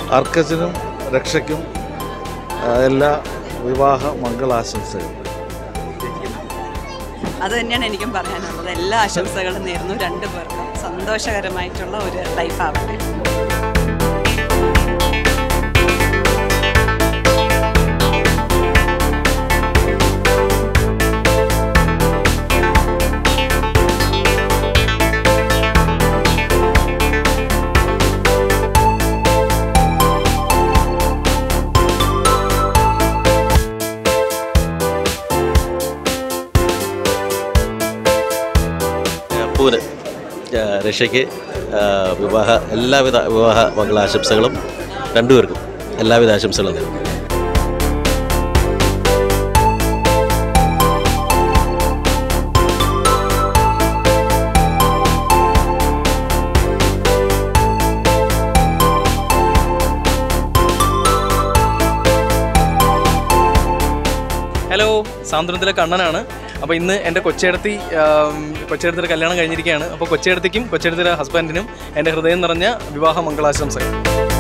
അർക്കസിനും രക്ഷയ്ക്കും ആ, എല്ലാ വിവാഹ മംഗളാശംസകളും അത് തന്നെയാണ് എനിക്കും പറയാനുള്ളത് എല്ലാ ആശംസകളും നേരുന്നു രണ്ടു പേർക്കും സന്തോഷകരമായിട്ടുള്ള ഒരു ലൈഫ് ആവട്ടെ പൂന് രക്ഷയ്ക്ക് ആ, വിവാഹ എല്ലാവിധ വിവാഹ മംഗളാശംസകളും രണ്ടുപേർക്കും എല്ലാവിധ ആശംസകളും നേരുന്നു ഹലോ സാന്ത്വനത്തിലെ കണ്ണനാണ് അപ്പോൾ ഇന്ന് എൻ്റെ കൊച്ചേടത്തി ആം, കൊച്ചേടത്തിയുടെ കല്യാണം കഴിഞ്ഞിരിക്കുകയാണ് അപ്പോൾ കൊച്ചേടത്തിക്കും കൊച്ചേടത്തിയുടെ ഹസ്ബൻഡിനും എൻ്റെ ഹൃദയം നിറഞ്ഞ വിവാഹ മംഗളാശംസകൾ